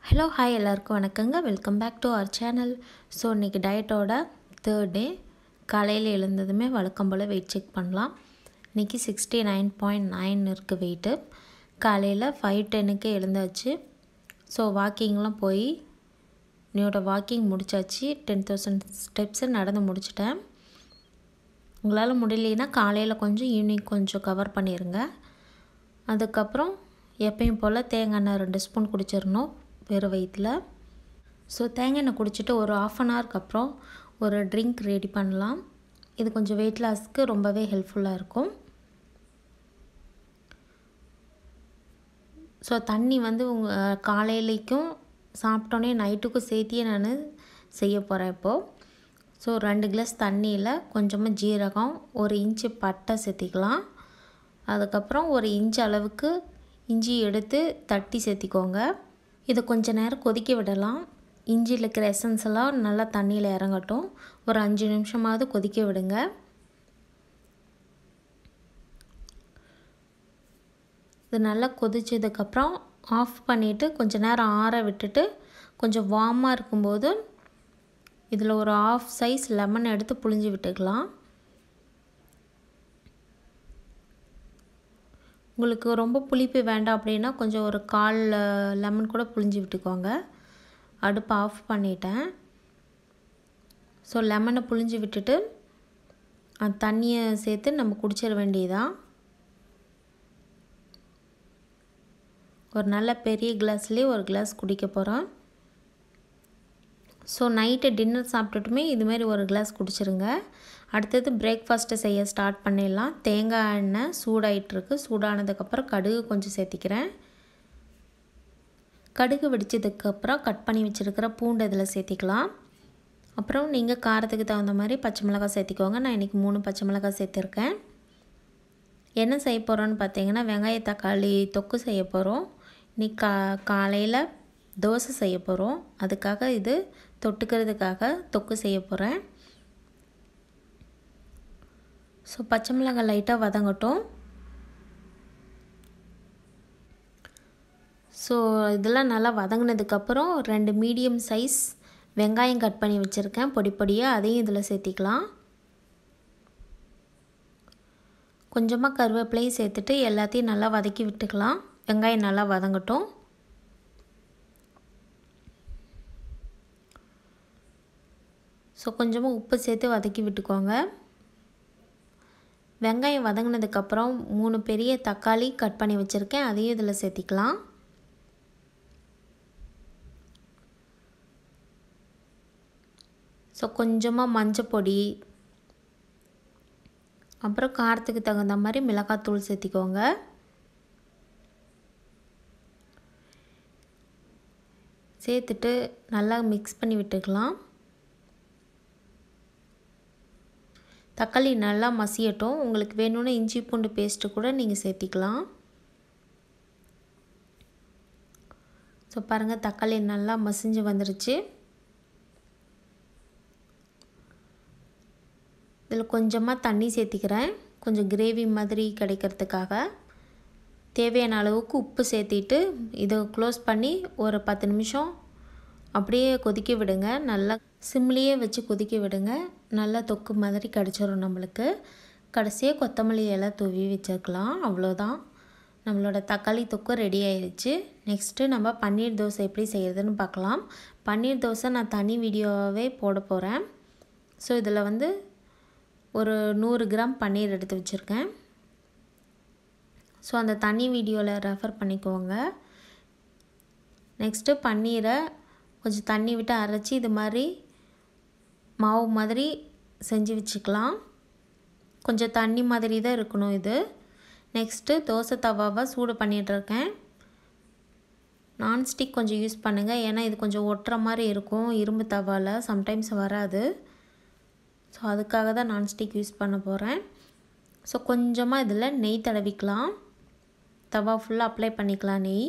hello hi எல்லாருக்கும் வணக்கங்க welcome back to our channel so இன்றைக்கி டயட்டோட தேர்ட் டே காலையில் எழுந்ததுமே வழக்கம் போல் வெயிட் செக் பண்ணலாம் இன்றைக்கி சிக்ஸ்டி நைன் பாயிண்ட் நைன் இருக்குது வெயிட்டு காலையில் ஃபைவ் டென்னுக்கு எழுந்தாச்சு ஸோ வாக்கிங்லாம் போய் என்னோட வாக்கிங் முடிச்சாச்சு டென் தௌசண்ட் ஸ்டெப்ஸு நடந்து முடிச்சிட்டேன் உங்களால் முடியலைன்னா காலையில் கொஞ்சம் ஈவினிங் கொஞ்சம் கவர் பண்ணிடுங்க அதுக்கப்புறம் எப்பயும் போல் தேங்காய் எண்ணெய் ரெண்டு ஸ்பூன் குடிச்சிடணும் வெறும் வயிற்றில் ஸோ தேங்காய் எண்ணெய் குடிச்சிட்டு ஒரு ஆஃப் அன் ஹவருக்கு அப்புறம் ஒரு ட்ரிங்க் ரெடி பண்ணலாம் இது கொஞ்சம் வெயிட் லாஸ்க்கு ரொம்பவே ஹெல்ப்ஃபுல்லாக இருக்கும் ஸோ தண்ணி வந்து உங்கள் காலையிலைக்கும் சாப்பிட்டோன்னே நைட்டுக்கும் சேர்த்தியே நான் செய்ய போகிறேன் இப்போது ஸோ ரெண்டு கிளாஸ் தண்ணியில் கொஞ்சமாக ஜீரகம் ஒரு இன்ச்சு பட்டை சேர்த்திக்கலாம் அதுக்கப்புறம் ஒரு இன்ச்சு அளவுக்கு இஞ்சி எடுத்து தட்டி சேர்த்திக்கோங்க இதை கொஞ்ச நேரம் கொதிக்க விடலாம் இஞ்சியில் இருக்கிற எசன்ஸ் எல்லாம் நல்லா தண்ணியில் இறங்கட்டும் ஒரு அஞ்சு நிமிஷமாவது கொதிக்க விடுங்க இது நல்லா கொதிச்சதுக்கப்புறம் ஆஃப் பண்ணிவிட்டு கொஞ்சம் நேரம் ஆற விட்டுட்டு கொஞ்சம் வார்மாக இருக்கும்போது இதில் ஒரு ஆஃப் சைஸ் லெமன் எடுத்து புழிஞ்சு விட்டுக்கலாம் உங்களுக்கு ரொம்ப புளிப்பு வேண்டாம் அப்படின்னா கொஞ்சம் ஒரு கால் லெமன் கூட புளிஞ்சு விட்டுக்கோங்க அடுப்பை ஆஃப் பண்ணிட்டேன் ஸோ லெமனை புளிஞ்சு விட்டுட்டு அந்த தண்ணியை சேர்த்து நம்ம குடிச்சிட வேண்டியதான் ஒரு நல்ல பெரிய கிளாஸ்லேயே ஒரு கிளாஸ் குடிக்க போகிறோம் ஸோ நைட்டு டின்னர் சாப்பிட்டுட்டுமே இதுமாரி ஒரு கிளாஸ் குடிச்சிருங்க அடுத்தது பிரேக்ஃபாஸ்ட்டு செய்ய ஸ்டார்ட் பண்ணிடலாம் தேங்காய் எண்ணெய் சூடாயிட்ருக்கு சூடானதுக்கப்புறம் கடுகு கொஞ்சம் சேர்த்திக்கிறேன் கடுகு வெடிச்சதுக்கப்புறம் கட் பண்ணி வச்சுருக்கிற பூண்டு இதில் சேர்த்திக்கலாம் அப்புறம் நீங்கள் காரத்துக்கு தகுந்த மாதிரி பச்சை மிளகாய் சேர்த்திக்கோங்க நான் இன்றைக்கி மூணு பச்சை மிளகாய் சேர்த்துருக்கேன் என்ன செய்ய போகிறோன்னு பார்த்தீங்கன்னா வெங்காய தக்காளி தொக்கு செய்ய போகிறோம் இன்றைக்கி கா காலையில் தோசை செய்ய போகிறோம் அதுக்காக இது தொட்டுக்கிறதுக்காக தொக்கு செய்ய போகிறேன் ஸோ பச்சை மிளகாய் லைட்டாக வதங்கட்டும் ஸோ இதெல்லாம் நல்லா வதங்கினதுக்கப்புறம் ரெண்டு மீடியம் சைஸ் வெங்காயம் கட் பண்ணி வச்சுருக்கேன் பொடி பொடியாக அதையும் இதில் சேர்த்திக்கலாம் கொஞ்சமாக கருவேப்பிலையும் சேர்த்துட்டு எல்லாத்தையும் நல்லா வதக்கி விட்டுக்கலாம் வெங்காயம் நல்லா வதங்கட்டும் ஸோ கொஞ்சமாக உப்பு சேர்த்து வதக்கி விட்டுக்கோங்க வெங்காயம் வதங்கினதுக்கப்புறம் மூணு பெரிய தக்காளி கட் பண்ணி வச்சுருக்கேன் அதையும் இதில் சேர்த்திக்கலாம் ஸோ கொஞ்சமாக மஞ்சள் பொடி அப்புறம் காரத்துக்கு தகுந்த மாதிரி மிளகாத்தூள் சேர்த்திக்கோங்க சேர்த்துட்டு நல்லா மிக்ஸ் பண்ணி விட்டுக்கலாம் தக்காளி நல்லா மசியட்டும் உங்களுக்கு வேணும்னா இஞ்சி பூண்டு பேஸ்ட்டு கூட நீங்கள் சேர்த்திக்கலாம் ஸோ பாருங்கள் தக்காளி நல்லா மசிஞ்சு வந்துருச்சு இதில் கொஞ்சமாக தண்ணி சேர்த்திக்கிறேன் கொஞ்சம் கிரேவி மாதிரி கிடைக்கிறதுக்காக தேவையான அளவுக்கு உப்பு சேர்த்திட்டு இதை க்ளோஸ் பண்ணி ஒரு பத்து நிமிஷம் அப்படியே கொதிக்க விடுங்க நல்லா சிம்லேயே வச்சு கொதிக்க விடுங்க நல்லா தொக்கு மாதிரி கிடச்சிரும் நம்மளுக்கு கடைசியாக கொத்தமல்லி இலை தூவி வச்சுருக்கலாம் அவ்வளோதான் நம்மளோட தக்காளி தொக்கு ரெடி ஆயிடுச்சு நெக்ஸ்ட்டு நம்ம பன்னீர் தோசை எப்படி செய்கிறதுன்னு பார்க்கலாம் பன்னீர் தோசை நான் தனி வீடியோவாகவே போட போகிறேன் ஸோ இதில் வந்து ஒரு நூறு கிராம் பன்னீர் எடுத்து வச்சுருக்கேன் ஸோ அந்த தனி வீடியோவில் ரெஃபர் பண்ணிக்கோங்க நெக்ஸ்ட்டு பன்னீரை கொஞ்சம் தண்ணி விட்டு அரைச்சி இது மாதிரி மாவு மாதிரி செஞ்சு வச்சுக்கலாம் கொஞ்சம் தண்ணி மாதிரி தான் இருக்கணும் இது நெக்ஸ்ட்டு தோசை தவாவை சூடு பண்ணிகிட்ருக்கேன் நான்ஸ்டிக் கொஞ்சம் யூஸ் பண்ணுங்கள் ஏன்னா இது கொஞ்சம் ஒட்டுற மாதிரி இருக்கும் இரும்பு தவாவில் சம்டைம்ஸ் வராது ஸோ அதுக்காக தான் நான்ஸ்டிக் யூஸ் பண்ண போகிறேன் ஸோ கொஞ்சமாக இதில் நெய் தடவிக்கலாம் தவா ஃபுல்லாக அப்ளை பண்ணிக்கலாம் நெய்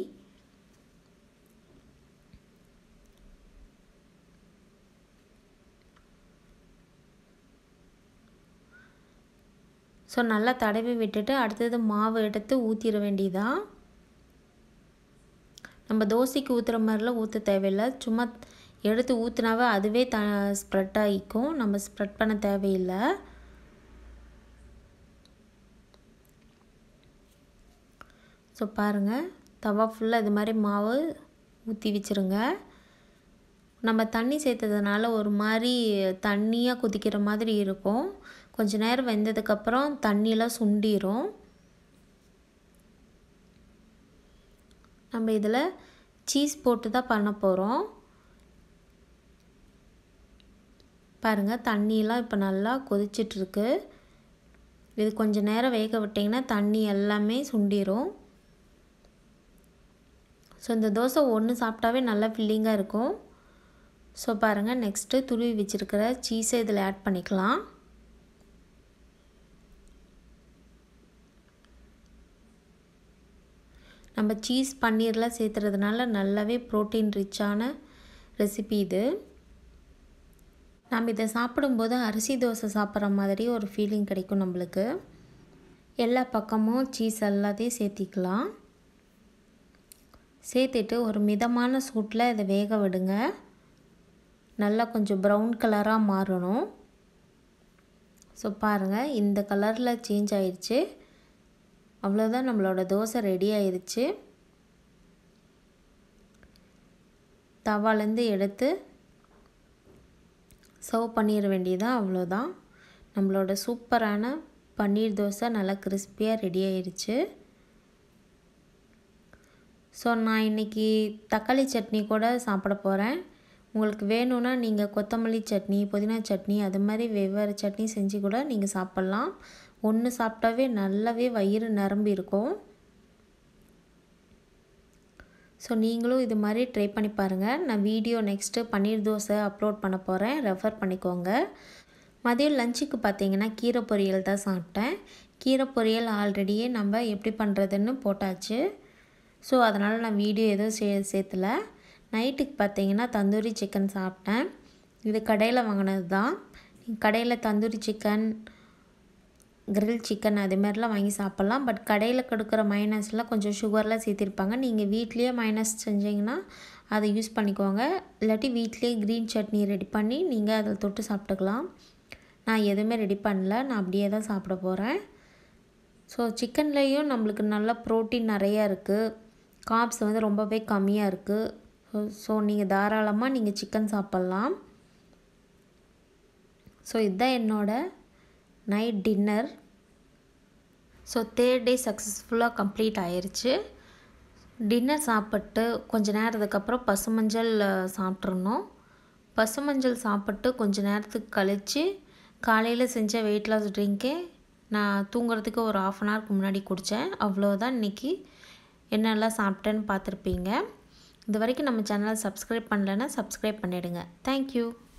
ஸோ நல்லா தடவி விட்டுட்டு அடுத்தது மாவு எடுத்து ஊற்றிட வேண்டியதான் நம்ம தோசைக்கு ஊற்றுற மாதிரிலாம் ஊற்ற தேவையில்லை சும்மா எடுத்து ஊற்றுனாவே அதுவே த ஸ்ப்ரெட் ஆகிக்கும் நம்ம ஸ்ப்ரெட் பண்ண தேவையில்லை ஸோ பாருங்கள் தவா ஃபுல்லாக இது மாதிரி மாவு ஊற்றி வச்சுருங்க நம்ம தண்ணி சேர்த்ததுனால ஒரு மாதிரி தண்ணியாக கொதிக்கிற மாதிரி இருக்கும் கொஞ்ச நேரம் வெந்ததுக்கப்புறம் தண்ணியெலாம் சுண்டிரும் நம்ம இதில் சீஸ் போட்டு தான் பண்ண போகிறோம் பாருங்கள் தண்ணியெலாம் இப்போ நல்லா கொதிச்சிட்ருக்கு இது கொஞ்சம் நேரம் வேக விட்டிங்கன்னா தண்ணி எல்லாமே சுண்டிரும் ஸோ இந்த தோசை ஒன்று சாப்பிட்டாவே நல்லா ஃபில்லிங்காக இருக்கும் ஸோ பாருங்கள் நெக்ஸ்ட்டு துருவி வச்சுருக்கிற சீஸை இதில் ஆட் பண்ணிக்கலாம் நம்ம சீஸ் பன்னீர்லாம் சேர்த்துறதுனால நல்லாவே ப்ரோட்டீன் ரிச்சான ரெசிபி இது நம்ம இதை சாப்பிடும்போது அரிசி தோசை சாப்பிட்ற மாதிரி ஒரு ஃபீலிங் கிடைக்கும் நம்மளுக்கு எல்லா பக்கமும் சீஸ் எல்லாத்தையும் சேர்த்திக்கலாம் சேர்த்துட்டு ஒரு மிதமான சூட்டில் இதை வேக விடுங்க நல்லா கொஞ்சம் ப்ரௌன் கலராக மாறணும் ஸோ பாருங்கள் இந்த கலரில் சேஞ்ச் ஆயிடுச்சு அவ்வளோதான் நம்மளோட தோசை ரெடி ஆயிடுச்சு தவாலேருந்து எடுத்து சர்வ் பண்ணிட வேண்டியதான் அவ்வளோதான் நம்மளோட சூப்பரான பன்னீர் தோசை நல்லா கிறிஸ்பியாக ரெடி ஆயிடுச்சு ஸோ நான் இன்றைக்கி தக்காளி சட்னி கூட சாப்பிட போகிறேன் உங்களுக்கு வேணும்னா நீங்கள் கொத்தமல்லி சட்னி புதினா சட்னி அது மாதிரி வெவ்வேறு சட்னி செஞ்சு கூட நீங்கள் சாப்பிட்லாம் ஒன்று சாப்பிட்டாவே நல்லாவே வயிறு நிரம்பி இருக்கும் ஸோ நீங்களும் இது மாதிரி ட்ரை பண்ணி பாருங்கள் நான் video next paneer dosa upload பண்ண போகிறேன் ரெஃபர் பண்ணிக்கோங்க மதியம் லஞ்சுக்கு பார்த்தீங்கன்னா கீரை பொரியல் தான் சாப்பிட்டேன் கீரை பொரியல் ஆல்ரெடியே நம்ம எப்படி பண்ணுறதுன்னு போட்டாச்சு ஸோ அதனால் நான் வீடியோ எதுவும் சே சேர்த்துல நைட்டுக்கு பார்த்தீங்கன்னா தந்தூரி சிக்கன் சாப்பிட்டேன் இது கடையில் வாங்கினது தான் கடையில் தந்தூரி சிக்கன் கிரில் சிக்கன் அதுமாரிலாம் வாங்கி சாப்பிட்லாம் பட் கடையில் கொடுக்குற மைனஸ்லாம் கொஞ்சம் சுகர்லாம் சேர்த்திருப்பாங்க நீங்கள் வீட்லேயே மைனஸ் செஞ்சிங்கன்னா அதை யூஸ் பண்ணிக்கோங்க இல்லாட்டி வீட்லேயே க்ரீன் சட்னி ரெடி பண்ணி நீங்கள் அதில் தொட்டு சாப்பிட்டுக்கலாம் நான் எதுவுமே ரெடி பண்ணல நான் அப்படியே தான் சாப்பிட போகிறேன் ஸோ சிக்கன்லேயும் நம்மளுக்கு நல்ல ப்ரோட்டீன் நிறையா இருக்குது காப்ஸ் வந்து ரொம்பவே கம்மியாக இருக்குது ஸோ ஸோ நீங்கள் தாராளமாக நீங்கள் சிக்கன் சாப்பிட்லாம் ஸோ இதுதான் என்னோடய night dinner so third day சக்ஸஸ்ஃபுல்லாக கம்ப்ளீட் ஆயிடுச்சு டின்னர் சாப்பிட்டு கொஞ்ச நேரத்துக்கு அப்புறம் பசுமஞ்சள் சாப்பிட்றணும் பசுமஞ்சள் சாப்பிட்டு கொஞ்ச நேரத்துக்கு கழித்து காலையில் செஞ்ச வெயிட் லாஸ் ட்ரிங்க்கே நான் தூங்குறதுக்கு ஒரு ஆஃப் அன் ஹவருக்கு முன்னாடி குடித்தேன் அவ்வளோதான் இன்றைக்கி என்னெல்லாம் சாப்பிட்டேன்னு பார்த்துருப்பீங்க இது வரைக்கும் நம்ம சேனலை சப்ஸ்கிரைப் பண்ணலைன்னா சப்ஸ்கிரைப் பண்ணிவிடுங்க தேங்க்யூ